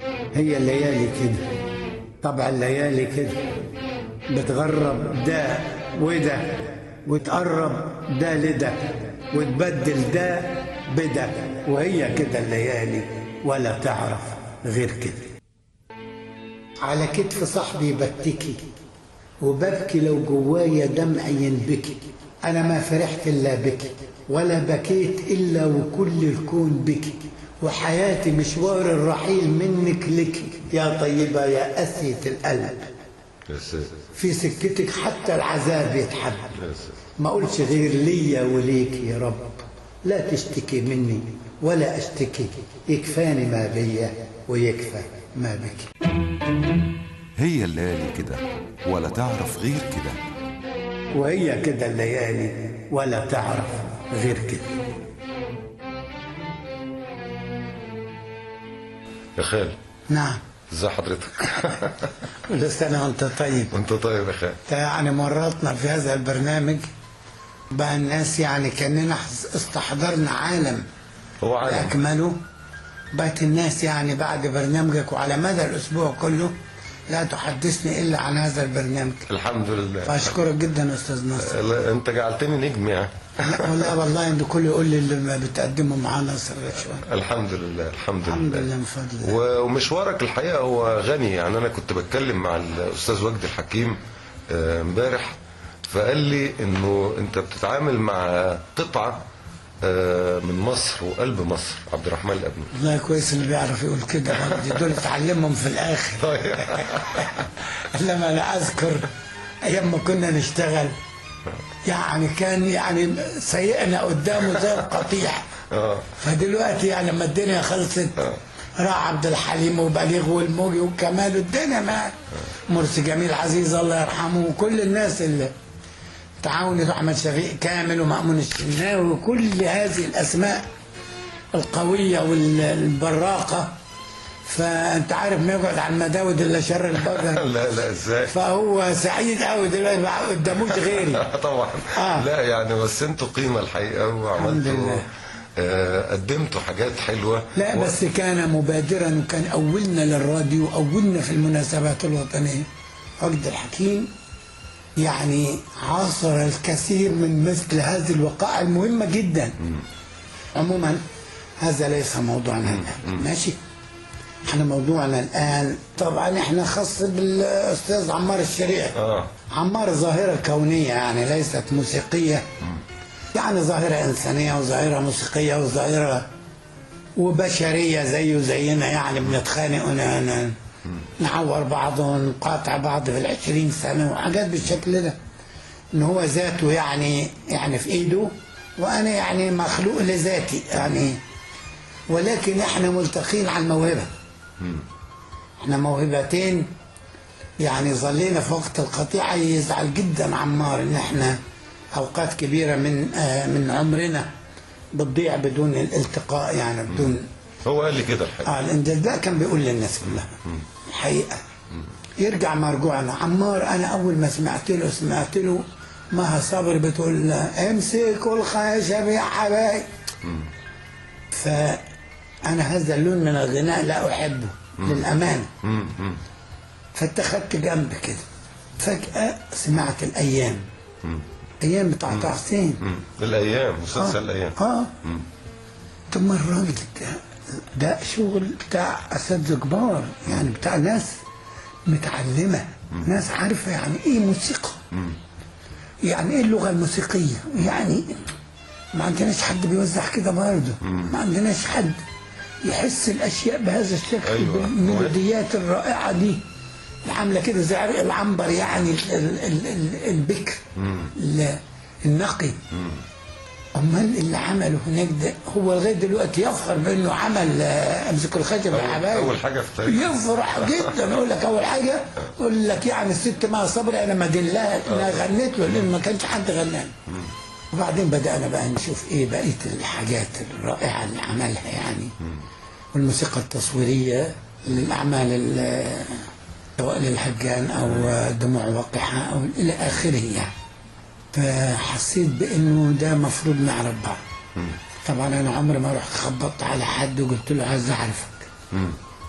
هي الليالي كده طبع الليالي كده بتغرب ده وده وتقرب ده لده وتبدل ده بده وهي كده الليالي ولا تعرف غير كده على كتف صاحبي بتكي وببكي لو جوايا دمع ينبكي انا ما فرحت الا بك ولا بكيت الا وكل الكون بك وحياتي مشوار الرحيل منك لك يا طيبه يا قاسيه القلب يا ساتر في سكتك حتى العذاب يتحب يا ساتر ما قلتش غير ليا وليك يا رب لا تشتكي مني ولا اشتكي يكفاني ما بيا ويكفى ما بك هي الليالي كده ولا تعرف غير كده وهي كده الليالي ولا تعرف غير كده يا خال نعم ازي حضرتك كل سنة وانت طيب وانت طيب يا خال انت يعني مراتنا في هذا البرنامج بقى الناس يعني كأننا استحضرنا عالم هو عالم بأكمله بقت الناس يعني بعد برنامجك وعلى مدى الأسبوع كله لا تحدثني إلا عن هذا البرنامج الحمد لله فأشكرك جدا أستاذ نصر لا، انت جعلتني نجم يعني لا والله والله إن كل يقول لي اللي ما بتقدمه معانا نصر شوية الحمد لله الحمد الحمد لله لله من فضل الله و- ومشوارك الحقيقه هو غني يعني انا كنت بتكلم مع الاستاذ وجدي الحكيم آه، امبارح فقال لي انه انت بتتعامل مع قطعه آه، من مصر وقلب مصر عبد الرحمن الابني والله كويس اللي بيعرف يقول كده برضه. دول اتعلمهم في الآخر طيب لما انا اذكر ايام ما كنا نشتغل يعني كان يعني سيئنا قدامه زي القطيع اه فدلوقتي يعني لما الدنيا خلصت راح عبد الحليم وبليغ والموجي وكمال الدنيا ما مرسي جميل عزيز الله يرحمه وكل الناس اللي تعاونت احمد شفيق كامل ومأمون الشناوي وكل هذه الاسماء القويه والبراقه فانت عارف ما يقعد على المداود الا شر البقر لا لا ازاي فهو سعيد قوي دلوقتي ما قداموش غيري طبعا آه. لا يعني بس انتوا قيمه الحقيقه وعملتوا لله. آه، قدمتوا حاجات حلوه لا و- بس كان مبادرا وكان أولنا للراديو أولنا في المناسبات الوطنية عقد الحكيم يعني عاصر الكثير من مثل هذه الوقائع المهمة جدا عموما هذا ليس موضوعنا الآن ماشي احنا موضوعنا الآن طبعا احنا خاص بالأستاذ عمار الشريع اه عمار ظاهرة كونية يعني ليست موسيقية يعني ظاهرة إنسانية وظاهرة موسيقية وظاهرة وبشرية زيه زينا يعني بنتخانق ون- نعور بعض ونقاطع بعض في العشرين سنة وحاجات بالشكل ده إن هو ذاته يعني يعني في إيده وأنا يعني مخلوق لذاتي يعني ولكن إحنا ملتقين على الموهبة إحنا موهبتين يعني ظلينا في وقت القطيعة يزعل جدا عمار ان احنا اوقات كبيرة من آه من عمرنا بتضيع بدون الالتقاء يعني بدون هو قال لي كده الحقيقه اه الانجاز ده كان بيقول للناس كلها الحقيقة يرجع مرجوعنا عمار انا اول ما سمعت له سمعت له مها صبر بتقول امسكوا الخشب يا حبايب فانا هذا اللون من الغناء لا احبه للامانه مم، مم. فاتخذت جنب كده فجأة سمعت الأيام أيام بتاع طه حسين مم. الايام مسلسل الايام اه ثم الراجل ده ده شغل بتاع أساتذة كبار يعني بتاع ناس متعلمة ناس عارفة يعني إيه موسيقى يعني إيه اللغة الموسيقية يعني ما عندناش حد بيوزع كده برضه ما عندناش حد يحس الأشياء بهذا الشكل أيوة. بالميلوديات الرائعة دي عاملة كده زي عرق العنبر يعني ال- ال- ال- ال- البكر ال- النقي امال اللي عمله هناك ده هو لغايه دلوقتي يفخر بانه عمل آه، امسك الخشب يا أول- حبايبي أول حاجة في التاريخ. يفرح جدا يقول لك اول حاجه يقول لك يعني الست مع صبري انا ما دلها انها غنت له لان ما كانش حد غنى له. وبعدين بدانا بقى نشوف ايه بقيه الحاجات الرائعه اللي عملها يعني والموسيقى التصويريه للاعمال ال- سواء للهجان او دموع وقحه او الى اخره يعني فحسيت بانه ده مفروض نعرف بعض طبعا انا عمري ما رحت خبطت على حد وقلت له عايز اعرفك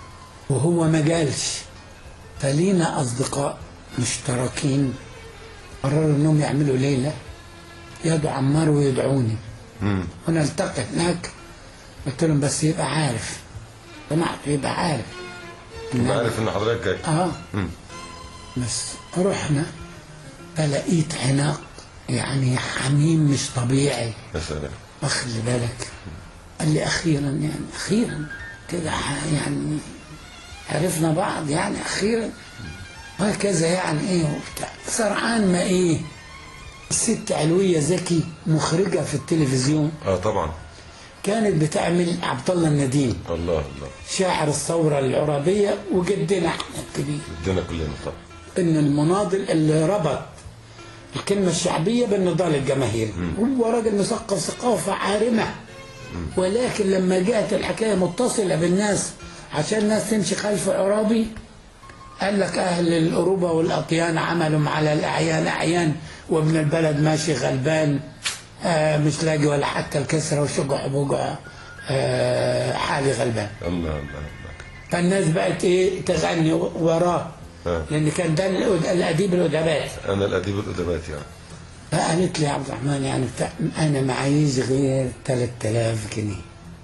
وهو ما جالش فلينا أصدقاء مشتركين قرروا إنهم يعملوا ليلة يدعوا عمار ويدعوني مم. ونلتقي هناك قلت لهم بس يبقى عارف سمعت يبقى عارف إن أنا أنا- عارف ان حضرتك جاي اه مم. بس رحنا فلقيت عناق يعني حميم مش طبيعي يا سلام واخلي بالك قال لي اخيرا يعني اخيرا كده ح- يعني عرفنا بعض يعني اخيرا وهكذا يعني ايه وبتاع سرعان ما ايه الست علوية زكي مخرجة في التلفزيون اه طبعا كانت بتعمل عبد الله النديم الله الله شاعر الثورة العرابية وجدنا احنا الكبير ادينا كلنا طبعا ان المناضل اللي ربط الكلمة الشعبية بالنضال الجماهيري هو راجل مثقف ثقافة عارمة ولكن لما جاءت الحكاية متصلة بالناس عشان الناس تمشي خلف عرابي قال لك أهل الأوروبا والأطيان عملوا على الأعيان أعيان وابن البلد ماشي غلبان آه مش لاقي ولا حتى الكسرة وشجع بجع آه حالي غلبان الله الله الله فالناس بقت ايه تغني وراه آه. لان كان ده الأد- الاديب الادباء انا الاديب الادبات يعني فقالت لي يا عبد الرحمن يعني بتاع انا معيش غير 3000 جنيه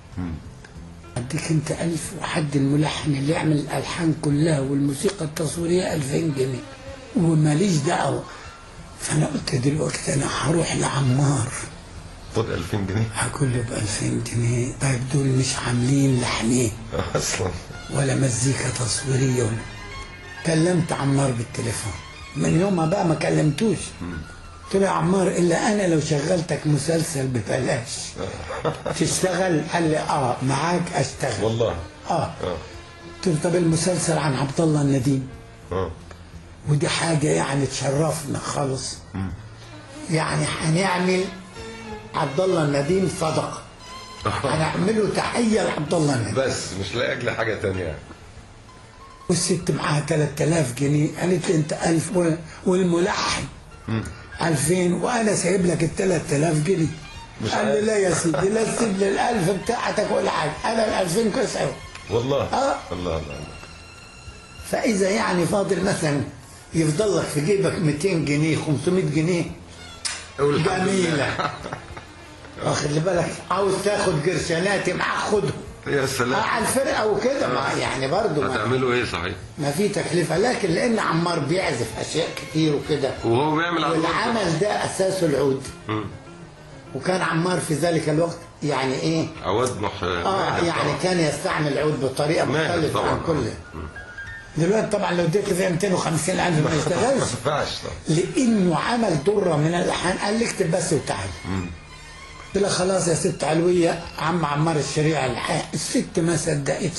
اديك انت 1000 وحد الملحن اللي يعمل الالحان كلها والموسيقى التصويريه 2000 جنيه وماليش دعوه فانا قلت دلوقتي انا هروح لعمار خد 2000 جنيه هقول له ب 2000 جنيه طيب دول مش عاملين لحنين اصلا ولا مزيكا تصويرية ولا كلمت عمار بالتليفون من يومها بقى ما كلمتوش قلت له يا عمار الا انا لو شغلتك مسلسل ببلاش تشتغل قال لي اه معاك اشتغل والله اه اه قلت له طب المسلسل عن عبد الله النديم اه ودي حاجه يعني تشرفنا خالص يعني هنعمل عبد الله النديم صدقه هنعمله تحيه لعبد الله النديم بس مش لاجل حاجه تانية يعني والست معاها 3000 جنيه قالت لي انت 1000 و- والملحن 2000 وانا سايب لك ال 3000 جنيه مش قال لي عارف. لا يا سيدي لا تسيب لي ال 1000 بتاعتك ولا حاجه انا ال 2000 كويس قوي والله آه. الله الله الله فاذا يعني فاضل مثلا يفضل لك في جيبك 200 جنيه 500 جنيه قول الحمد لله. جميله واخد لي بالك عاوز تاخد قرشاناتي معاك خدهم يا سلام على الفرقه وكده ما يعني برضه ما, هتعملوا ايه صحيح ما في تكلفه لكن لان عمار بيعزف اشياء كتير وكده وهو بيعمل على والعمل ده اساسه العود وكان عمار في ذلك الوقت يعني ايه عواد مح اه يعني كان يستعمل العود بطريقه ماهر مختلفه طبعاً. عن كل دلوقتي طبعا لو اديت فيها 250 الف ما ما يشتغلش ينفعش طبعا لانه عمل دره من الالحان قال لي اكتب بس وتعالى قلت لها خلاص يا ست علويه عم عمار الشريعه الحان الست ما صدقتش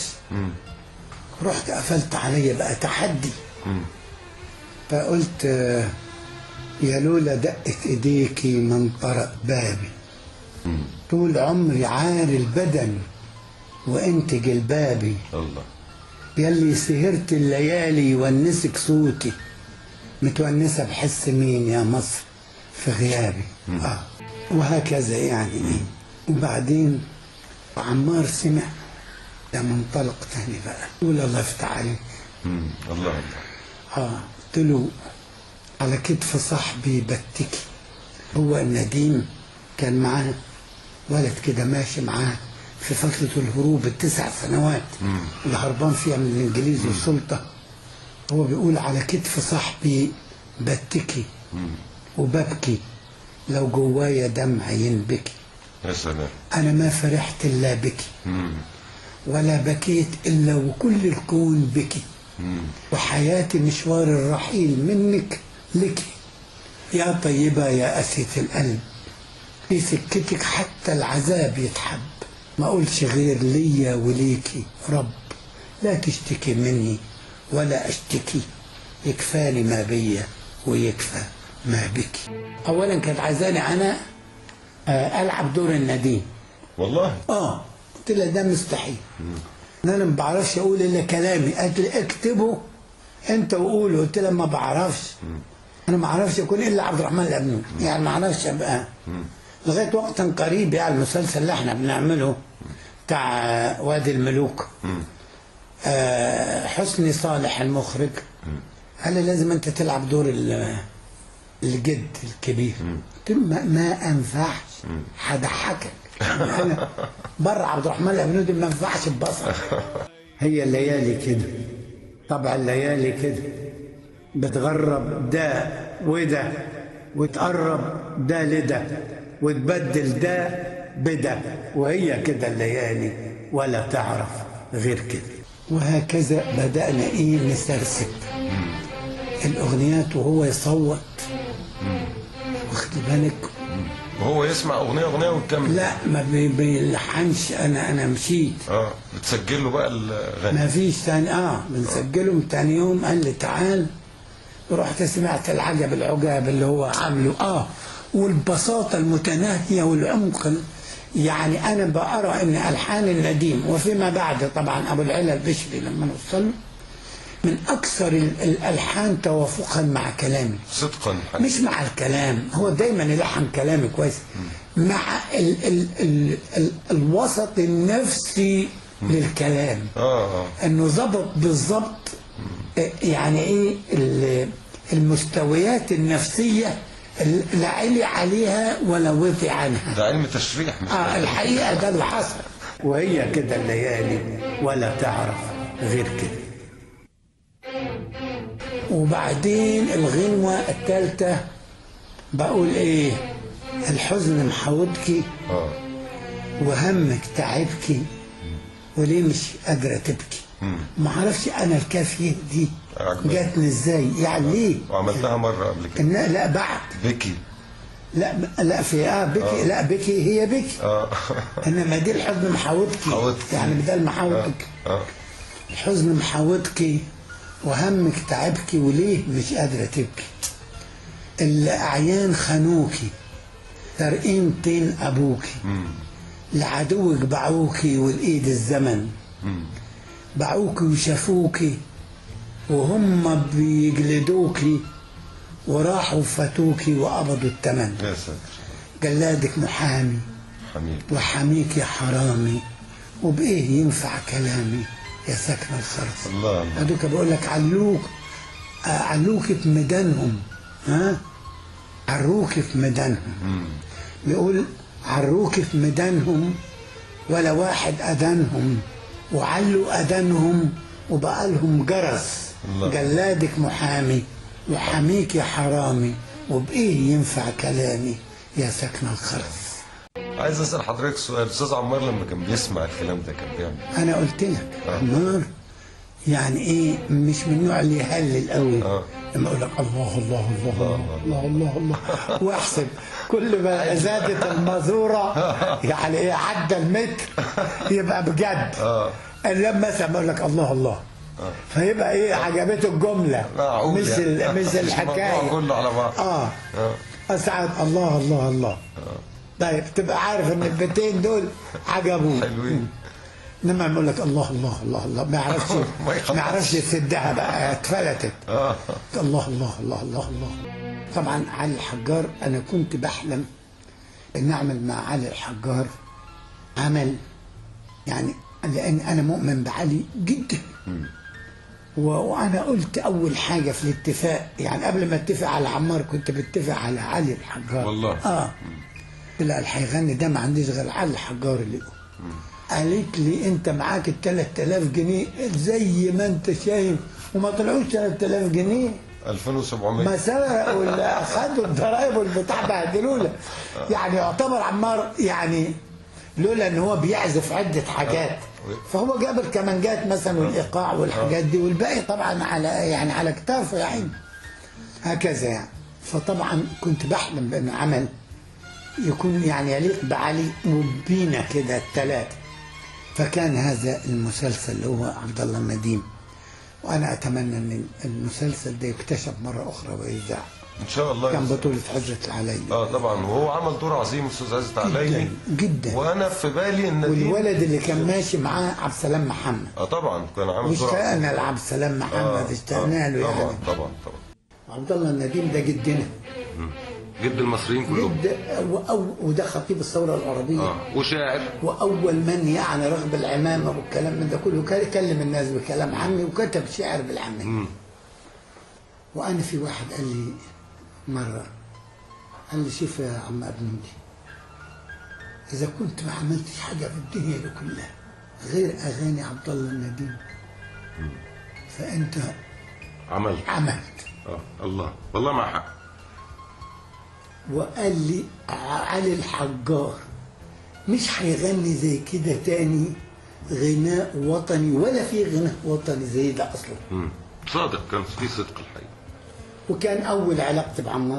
رحت قفلت عليا بقى تحدي فقلت آه، يا لولا دقت ايديكي من طرق بابي طول عمري عاري البدن وانت جلبابي الله يلي سهرت الليالي يونسك صوتي متونسة بحس مين يا مصر في غيابي آه. وهكذا يعني وبعدين عمار سمع ده منطلق تاني بقى يقول الله يفتح عليك مم. الله الله اه قلت له على كتف صاحبي بتكي هو النديم كان معاه ولد كده ماشي معاه في فترة الهروب التسع سنوات اللي هربان فيها من الإنجليز والسلطة هو بيقول على كتف صاحبي بتكي وببكي لو جوايا دمع ينبكي يا سلام أنا ما فرحت إلا بكي مم. ولا بكيت إلا وكل الكون بكي وحياتي مشوار الرحيل منك لك يا طيبة يا أسية القلب في سكتك حتى العذاب يتحب ما أقولش غير ليا وليكي رب لا تشتكي مني ولا أشتكي يكفاني ما بيا ويكفى ما بك أولا كانت عايزاني أنا آه، ألعب دور النديم والله اه قلت لها ده مستحيل ان انا ما بعرفش اقول الا كلامي قالت لي اكتبه انت وقوله قلت لها ما بعرفش انا ما اعرفش اكون الا عبد الرحمن الابنود يعني ما اعرفش ابقى لغايه وقت قريب يعني المسلسل اللي احنا بنعمله بتاع وادي الملوك آه، حسني صالح المخرج قال لي لازم انت تلعب دور ال- الجد الكبير قلت له ما, ما انفعش هضحكك انا بره عبد الرحمن الابنودي ما انفعش ببصر هي الليالي كده طبع الليالي كده بتغرب ده وده وتقرب ده لده وتبدل ده بده وهي كده الليالي ولا تعرف غير كده وهكذا بدأنا ايه نسرسب الاغنيات وهو يصوت واخد بالك وهو يسمع اغنيه اغنيه ويكمل لا ما بي- بيلحنش انا انا مشيت اه بتسجل له بقى الاغاني ما فيش تاني اه بنسجلهم تاني يوم قال لي تعال ورحت سمعت العجب العجاب اللي هو عامله اه والبساطة المتناهية والعمق ال- يعني أنا بأرى أن ألحان النديم وفيما بعد طبعا أبو العلا البشري لما نوصل له من أكثر ال- الألحان توافقا مع كلامي صدقا مش مع الكلام هو دايما يلحن كلامي كويس مع ال ال ال ال الوسط النفسي للكلام اه اه انه ظبط بالظبط آه، يعني ايه ال- المستويات النفسيه اللي لا علي عليها ولا وطي عنها ده علم تشريح مش اه الحقيقه ده اللي حصل وهي كده الليالي ولا تعرف غير كده وبعدين الغنوة الثالثة بقول ايه الحزن محاوطكي اه وهمك تعبكي وليه مش قادرة تبكي ما اعرفش انا الكافية دي عجبك. جاتني ازاي يعني ليه وعملتها مره قبل كده إن- لا بعد بكي لا لا في اه بكي لا بكي هي بكي اه انما دي الحزن محاوطكي محاوطكي. يعني بدل محاوطك اه الحزن محاوطكي وهمك تعبكي وليه مش قادرة تبكي الأعيان خانوكي سارقين طين أبوكي لعدوك باعوكي والإيد الزمن باعوكي وشافوكي وهم بيجلدوكي وراحوا فاتوكي وقبضوا التمن يا ساتر جلادك محامي حميد وحميك يا حرامي وبإيه ينفع كلامي يا ساكن الخرس الله الله هدوك بقول لك علوك آه، علوك في ميدانهم ها عروك في ميدانهم بيقول عروك في ميدانهم ولا واحد أذانهم وعلوا أذانهم وبقى لهم جرس الله. جلادك محامي وحميك يا حرامي وبإيه ينفع كلامي يا ساكن الخرس عايز اسال حضرتك سؤال استاذ عمار لما كان بيسمع الكلام ده كان بيعمل إيه؟ انا قلت لك آه. عمار يعني ايه مش من النوع اللي يهلل قوي آه. لما اقول لك الله الله الله الله الله الله, الله واحسب كل ما زادت المزوره يعني ايه عدى المتر يبقى بجد اه لما مثلا بقول لك الله الله فيبقى ايه عجبته الجمله معقول مش يعني. ال- مش مش الحكايه الموضوع كله على بعض. اه اه اسعد الله الله الله طيب تبقى عارف ان البيتين دول عجبوه حلوين انما يقول لك الله الله الله الله ما يعرفش ما يخلصش. ما يعرفش يسدها بقى اتفلتت اه الله الله الله الله الله طبعا علي الحجار انا كنت بحلم ان اعمل مع علي الحجار عمل يعني لان انا مؤمن بعلي جدا و- وانا قلت اول حاجه في الاتفاق يعني قبل ما اتفق على عمار كنت بتفق على علي الحجار والله. اه لا اللي هيغني ده ما عنديش غير علي الحجار اللي يقول قالت لي انت معاك ال 3000 جنيه زي ما انت شايف وما طلعوش 3000 جنيه 2700 ما سرقوا اللي اخدوا الضرايب والبتاع بهدلونا يعني يعتبر عمار يعني لولا ان هو بيعزف عده حاجات فهو جاب الكمانجات مثلا والايقاع والحاجات دي والباقي طبعا على يعني على كتافه يا عيني هكذا يعني فطبعا كنت بحلم بان عمل يكون يعني يليق بعلي وبينا كده الثلاثه فكان هذا المسلسل اللي هو عبد الله النديم وانا اتمنى ان المسلسل ده يكتشف مره اخرى ويذاع ان شاء الله كان يس- بطوله حجه العلايلي اه طبعا وهو عمل دور عظيم استاذ عزت عليني جدا وانا في بالي ان دي والولد اللي كان ماشي معاه عبد السلام محمد اه طبعا كان عامل دور عظيم. واشتقنا لعبد السلام محمد اشتقنا له طبعا يعني طبعا طبعا عبد الله النديم ده جدنا جد المصريين كلهم جد وأو وده خطيب الثوره العربيه اه وشاعر واول من يعني رغم العمامه والكلام من ده كله كان يكلم الناس بكلام عامي وكتب شعر بالعاميه مم. وانا في واحد قال لي مره قال لي شوف يا عم ابنودي اذا كنت ما عملتش حاجه في الدنيا دي كلها غير اغاني عبد الله النديم فانت عملت عملت اه الله والله مع حق وقال لي علي الحجار مش هيغني زي كده تاني غناء وطني ولا في غناء وطني زي ده اصلا مم. صادق كان في صدق الحقيقه وكان اول علاقتي بعمار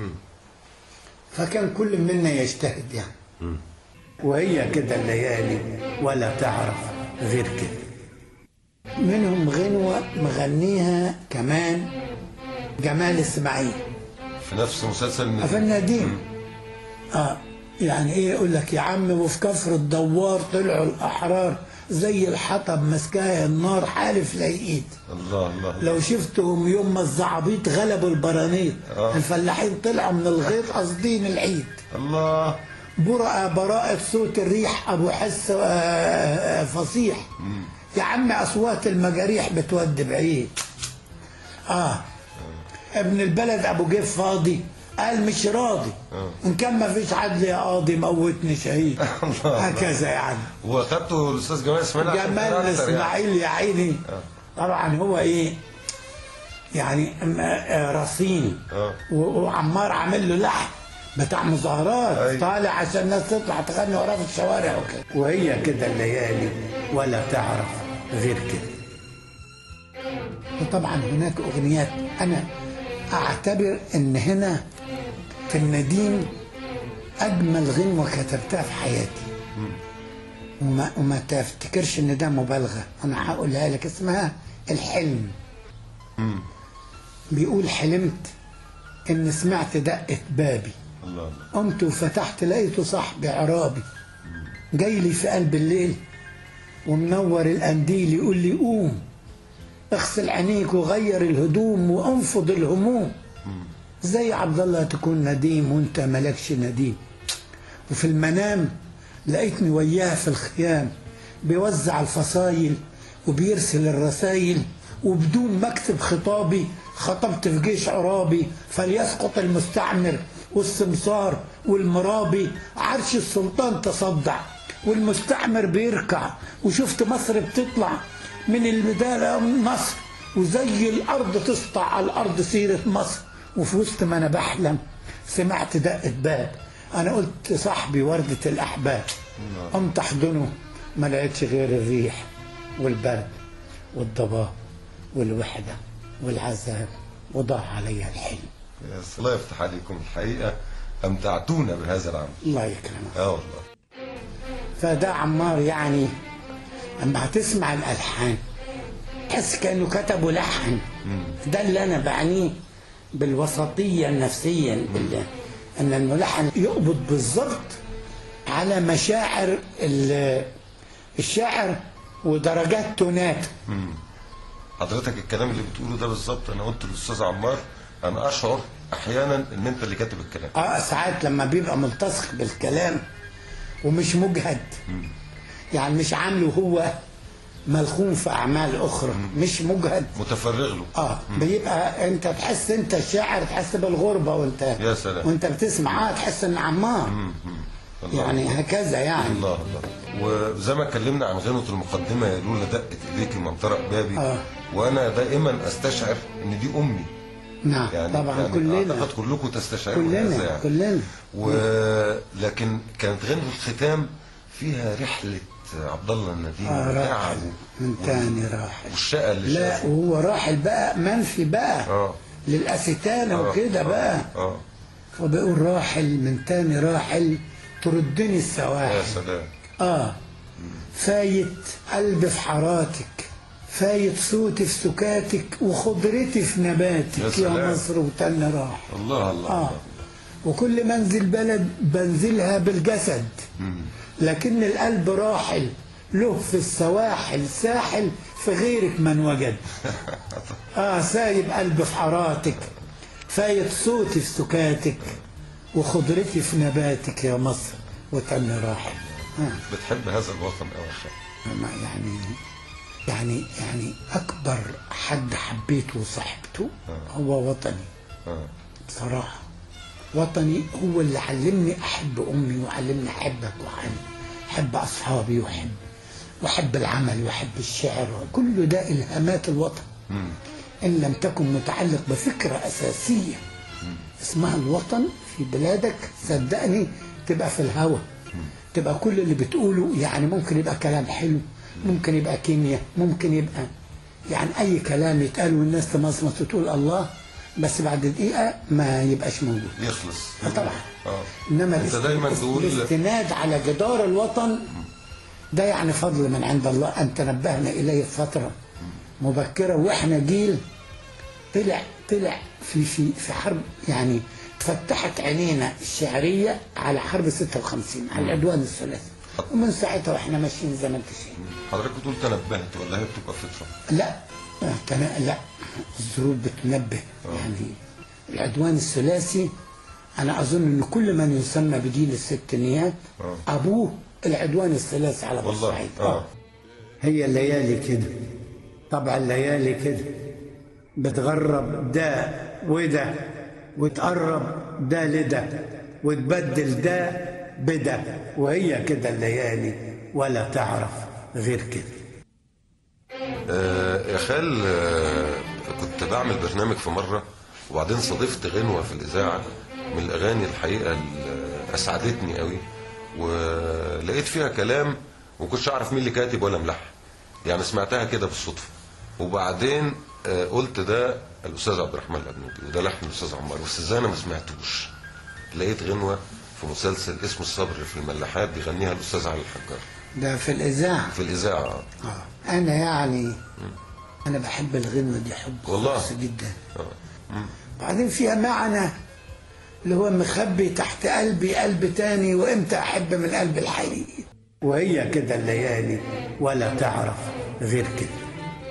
فكان كل منا يجتهد يعني وهي كده الليالي ولا تعرف غير كده منهم غنوة مغنيها كمان جمال اسماعيل في نفس مسلسل في النديم اه يعني ايه يقول لك يا عم وفي كفر الدوار طلعوا الاحرار زي الحطب مسكاها النار حالف لايقيد الله الله لو شفتهم يوم ما الزعابيط غلبوا البرانيط آه. الفلاحين طلعوا من الغيط قاصدين العيد الله برأ براءة صوت الريح أبو حس آه، آه، فصيح يا عم أصوات المجاريح بتودي بعيد آه ابن البلد أبو جيف فاضي قال مش راضي إن كان ما فيش عدل يا قاضي موتني شهيد هكذا يعني وخدته الاستاذ جمال اسماعيل عشان جمال كده أكتر يعني. اسماعيل يا عيني طبعا هو ايه يعني أم- آه، رصين آه. و- وعمار عامل له لحن بتاع مظاهرات أي. طالع عشان الناس تطلع تغني وراه في الشوارع وكده وهي كده الليالي ولا تعرف غير كده وطبعا هناك اغنيات انا اعتبر ان هنا في النديم اجمل غنوه كتبتها في حياتي وما, وما تفتكرش ان ده مبالغه انا هقولها لك اسمها الحلم بيقول حلمت ان سمعت دقه بابي الله الله قمت وفتحت لقيته صاحبي عرابي جاي لي في قلب الليل ومنور القنديل يقول لي قوم اغسل عينيك وغير الهدوم وانفض الهموم زي عبد الله تكون نديم وانت مالكش نديم وفي المنام لقيتني وياه في الخيام بيوزع الفصايل وبيرسل الرسايل وبدون ما اكتب خطابي خطبت في جيش عرابي فليسقط المستعمر والسمسار والمرابي عرش السلطان تصدع والمستعمر بيركع وشفت مصر بتطلع من البداية مصر وزي الأرض تسطع على الأرض سيرة مصر وفي وسط ما أنا بحلم سمعت دقة باب أنا قلت صاحبي وردة الأحباب قمت أحضنه ما لقيتش غير الريح والبرد والضباب والوحدة والعذاب وضاع علي الحلم يا سلام. الله يفتح عليكم الحقيقه امتعتونا بهذا العمل الله يكرمك اه والله فده عمار يعني اما هتسمع الالحان تحس كانه كتبوا لحن ده اللي انا بعنيه بالوسطيه النفسيه بال- ان الملحن يقبض بالظبط على مشاعر ال- الشاعر ودرجات توناته حضرتك الكلام اللي بتقوله ده بالظبط انا قلت للاستاذ عمار انا اشعر احيانا ان انت اللي كاتب الكلام اه ساعات لما بيبقى ملتصق بالكلام ومش مجهد يعني مش عامله هو ملخوم في اعمال اخرى مش مجهد متفرغ له اه بيبقى انت تحس انت الشاعر تحس بالغربه وانت يا سلام. وانت بتسمع اه تحس ان عمار الله يعني هكذا يعني الله الله وزي ما اتكلمنا عن غنوة المقدمة يا لولا دقت إليك من طرق بابي آه. وأنا دائما أستشعر إن دي أمي نعم يعني طبعا يعني كلنا أعتقد كلكم تستشعروا هذا كلنا يعني كلنا و... لكن كانت غنوة الختام فيها رحلة عبد الله النديم آه راحل وتعبه من تاني راحل والشقة اللي لا شافه وهو راحل بقى منفي بقى آه. للأستانة آه، وكده آه، بقى اه فبيقول راحل من تاني راحل تردني يا السواحل سلام اه فايت قلبي في حاراتك فايت صوتي في سكاتك وخضرتي في يا نباتك يا, سلام. مصر وتاني راح الله الله, اه الله. وكل منزل بلد بنزلها بالجسد لكن القلب راحل له في السواحل ساحل في غيرك من وجد اه سايب قلبي في حاراتك فايت صوتي في سكاتك وخضرتي في نباتك يا مصر وتن راحل ها بتحب هذا الوطن قوي يا خال ما يعني يعني يعني اكبر حد حبيته وصاحبته هو وطني آه. بصراحه وطني هو اللي علمني احب امي وعلمني احبك واحب احب اصحابي واحب واحب العمل واحب الشعر كل ده الهامات الوطن ان لم تكن متعلق بفكره اساسيه اسمها الوطن في بلادك صدقني تبقى في الهوى تبقى كل اللي بتقوله يعني ممكن يبقى كلام حلو ممكن يبقى كيمياء ممكن يبقى يعني اي كلام يتقال والناس تمصمص وتقول الله بس بعد دقيقه ما يبقاش موجود يخلص آه طبعا اه انما انت الاست- دايما تقول الاستناد على جدار الوطن ده يعني فضل من عند الله ان تنبهنا اليه في فتره مبكره واحنا جيل طلع طلع في في في حرب يعني فتحت عينينا الشعريه على حرب 56 على العدوان الثلاثي ومن ساعتها واحنا ماشيين زي ما انت شايف حضرتك بتقول تنبهت ولا هي بتبقى فطره لا تنا- لا الظروف بتنبه يعني العدوان الثلاثي انا اظن ان كل من يسمى بجيل الستينيات آه. ابوه العدوان الثلاثي على والله بورسعيد اه هي الليالي كده طبعا الليالي كده بتغرب ده وده وتقرب ده لده وتبدل ده بده وهي كده الليالي ولا تعرف غير كده آه، يا خال آه، كنت بعمل برنامج في مرة وبعدين صادفت غنوة في الإذاعة من الأغاني الحقيقة اللي أسعدتني قوي ولقيت فيها كلام وكنتش أعرف مين اللي كاتب ولا ملحن يعني سمعتها كده بالصدفة وبعدين آه، قلت ده الأستاذ عبد الرحمن الأبنودي وده لحن الأستاذ عمار بس إزاي أنا ما سمعتوش لقيت غنوة في مسلسل اسمه الصبر في الملاحات بيغنيها الأستاذ علي الحجار ده في الإذاعة في الإذاعة آه. أنا يعني أنا بحب الغنوة دي حب والله. خاص جدا آه. بعدين فيها معنى اللي هو مخبي تحت قلبي قلب تاني وإمتى أحب من قلب الحقيقي وهي كده الليالي ولا تعرف غير كده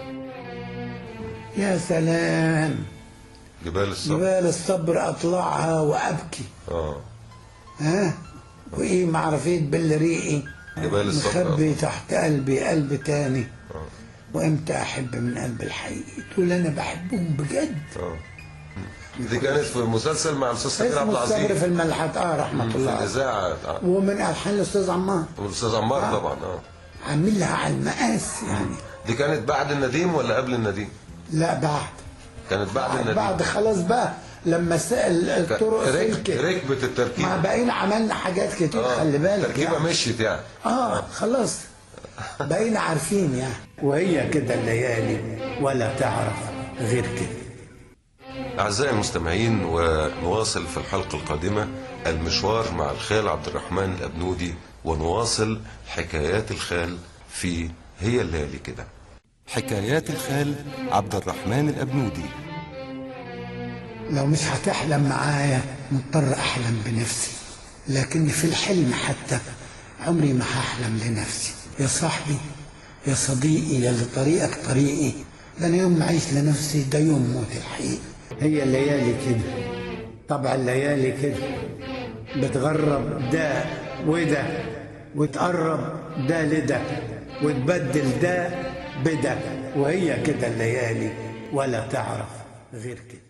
يا سلام جبال الصبر جبال الصبر أطلعها وأبكي اه ها وإيه معرفيت بالريقي جبال الصبر مخبي تحت قلبي قلب تاني وامتى احب من قلب الحقيقي تقول انا بحبهم بجد اه دي كانت في مسلسل مع الاستاذ سمير عبد اسمه الصبر العزيز في الملحد اه رحمه في الله عليه. الاذاعه آه. ومن الحان الاستاذ عمار والاستاذ عمار آه. طبعا اه عامل لها على المقاس يعني دي كانت بعد النديم ولا قبل النديم؟ لا بعد كانت بعد النديم بعد خلاص بقى لما سأل الطرق رك... سلكت ركبت ما التركيبه بقينا عملنا حاجات كتير آه. خلي بالك التركيبه يعني. مشيت يعني اه خلاص بقينا عارفين يعني وهي كده الليالي ولا تعرف غير كده أعزائي المستمعين ونواصل في الحلقة القادمة المشوار مع الخال عبد الرحمن الأبنودي ونواصل حكايات الخال في هي الليالي كده حكايات الخال عبد الرحمن الأبنودي لو مش هتحلم معايا مضطر احلم بنفسي لكن في الحلم حتى عمري ما هحلم لنفسي يا صاحبي يا صديقي يا اللي طريقك طريقي ده انا يوم ما اعيش لنفسي ده يوم موت الحقيقي هي الليالي كده طبعا الليالي كده بتغرب ده وده وتقرب ده لده وتبدل ده بده وهي كده الليالي ولا تعرف غير كده